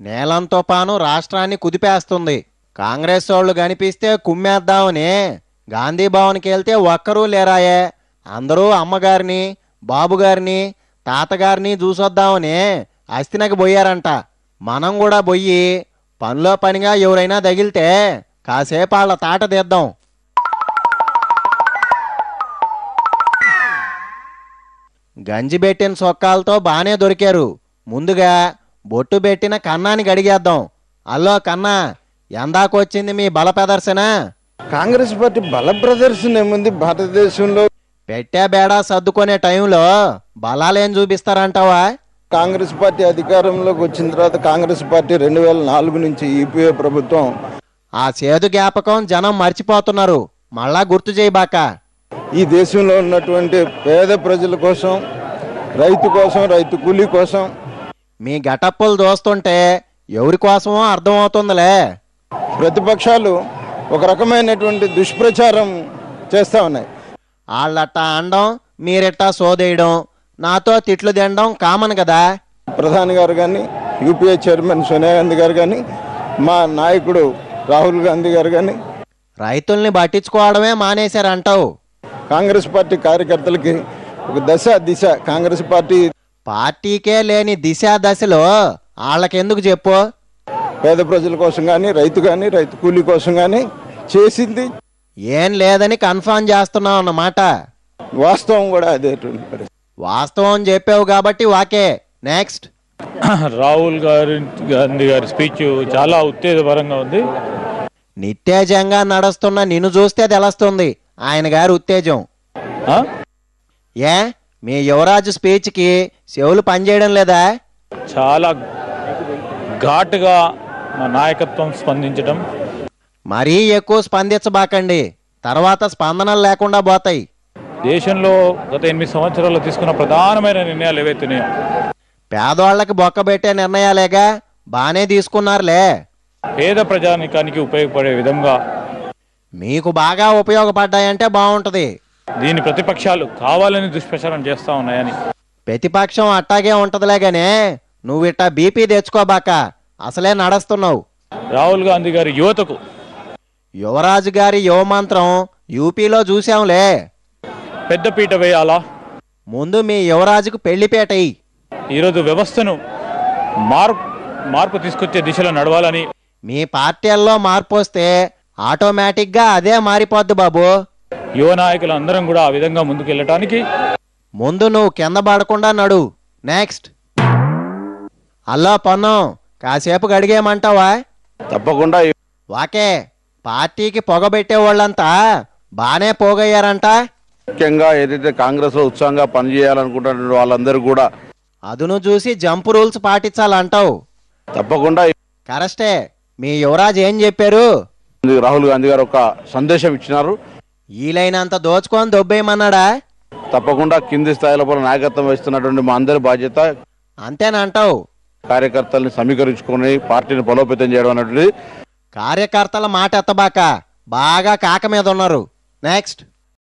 నేలంతో పాను రాష్ట్రాన్ని కుదిపేస్తుంది కాంగ్రెస్ వాళ్ళు కనిపిస్తే కుమ్మేద్దామని గాంధీ భవన్కి వెళ్తే ఒక్కరూ లేరాయే అందరూ అమ్మగారిని బాబుగారిని తాతగారిని చూసొద్దామని అస్థినకి పోయారంట మనం కూడా పోయి పనిలో పనిగా ఎవరైనా తగిలితే కాసేపు వాళ్ళ తాట తీద్దాం గంజి పెట్టిన సొక్కాలతో బానే దొరికారు ముందుగా బొట్టు పెట్టిన కన్నానికి అడిగేద్దాం అల్లో కన్నా ఎందాకొచ్చింది మీ బల ప్రదర్శన కాంగ్రెస్ పార్టీ బల ప్రదర్శన ఏముంది భారతదేశంలో పెట్టే బేడా సర్దుకునే టైంలో బలాలేం చూపిస్తారంటావా కాంగ్రెస్ పార్టీ అధికారంలోకి వచ్చిన తర్వాత కాంగ్రెస్ పార్టీ రెండు వేల నాలుగు నుంచి ఈపీఏ ప్రభుత్వం ఆ చేదు జ్ఞాపకం జనం మర్చిపోతున్నారు మళ్ళా గుర్తు చేయబాక ఈ దేశంలో ఉన్నటువంటి పేద ప్రజల కోసం రైతు కోసం రైతు కూలీ కోసం మీ గటప్పులు దోస్తుంటే ఎవరి కోసమో అర్థమవుతుందిలే ప్రతిపక్షాలు ఒక రకమైనటువంటి దుష్ప్రచారం చేస్తూ ఉన్నాయి వాళ్ళట్టా అండం మీరిట్టా సోదేయడం నాతో తిట్లు తినడం కామన్ కదా ప్రధాని గారు కానీ యూపీఏ చైర్మన్ సోనియా గాంధీ గారు కానీ మా నాయకుడు రాహుల్ గాంధీ గారు కానీ రైతుల్ని పట్టించుకోవడమే మానేశారంటావు కాంగ్రెస్ పార్టీ కార్యకర్తలకి ఒక దశ దిశ కాంగ్రెస్ పార్టీ పార్టీకే లేని దిశ దశలో వాళ్ళకెందుకు చెప్పు పేద ప్రజల కోసం కానీ రైతు కానీ రైతు కూలీ కోసం కానీ చేసింది ఏం లేదని కన్ఫర్మ్ చేస్తున్నావు అన్నమాట వాస్తవం కూడా అదేటువంటి పరిస్థితి వాస్తవం చెప్పావు కాబట్టి వాకే నెక్స్ట్ రాహుల్ గారి గాంధీ గారి స్పీచ్ చాలా ఉత్తేజపరంగా ఉంది నిత్యేజంగా నడుస్తున్న నిన్ను చూస్తే తెలుస్తుంది ఆయన గారి ఉత్తేజం ఆ? ఏ మీ యువరాజు స్పీచ్కి చెవులు పనిచేయడం లేదా చాలా ఘాటుగా మా నాయకత్వం స్పందించడం మరీ ఎక్కువ స్పందించబాకండి తర్వాత స్పందనలు లేకుండా పోతాయి దేశంలో గత ఎనిమిది సంవత్సరాల్లో తీసుకున్న ప్రధానమైన నిర్ణయాలు ఏవైతున్నాయో పేదవాళ్ళకి బొక్కబెట్టే నిర్ణయాలేగా బానే తీసుకున్నారులే పేద ప్రజానికానికి ఉపయోగపడే విధంగా మీకు బాగా ఉపయోగపడ్డాయంటే బాగుంటది దీని ప్రతిపక్షాలు కావాలని దుష్ప్రచారం చేస్తా ఉన్నాయని ప్రతిపక్షం అట్టాగే ఉంటదిలే గానే నువ్వు ఇట్టా బీపీ తెచ్చుకోబాక అసలే నడుస్తున్నావు రాహుల్ గాంధీ గారి యువతకు యువరాజు గారి యువమంత్రం యూపీలో చూసాంలే పెద్దపీట వేయాలా ముందు మీ యువరాజుకు పెళ్లిపేటయి ఈరోజు వ్యవస్థను మార్పు మార్పు తీసుకొచ్చే దిశలో నడవాలని మీ పార్టీల్లో మార్పు వస్తే ఆటోమేటిక్గా అదే మారిపోద్ది బాబు యువ నాయకులు అందరం కూడా ఆ విధంగా ముందుకు వెళ్ళటానికి ముందు నువ్వు కింద పడకుండా నడు నెక్స్ట్ అల్లో పొన్నం కాసేపు గడిగేమంటావా తప్పకుండా వాకే పార్టీకి పొగబెట్టే వాళ్ళంతా బానే పోగయ్యారంట ముఖ్యంగా ఏదైతే కాంగ్రెస్ లో ఉత్సాహంగా పనిచేయాలనుకుంటున్న వాళ్ళందరూ కూడా అదును చూసి జంప్ రూల్స్ పాటించాలంటావు తప్పకుండా కరెస్టే మీ యువరాజు ఏం చెప్పారు రాహుల్ గాంధీ గారు ఒక సందేశం ఇచ్చినారు ఈలైనంత దోచుకొని దొబ్బేయమన్నాడా తప్పకుండా కింది స్థాయిలో కూడా నాయకత్వం వహిస్తున్నటువంటి మా అందరి బాధ్యత అంతేనంటావు కార్యకర్తల్ని సమీకరించుకొని పార్టీని బలోపేతం చేయడం అనేటువంటిది కార్యకర్తల మాట ఎత్తబాక బాగా కాక మీద ఉన్నారు నెక్స్ట్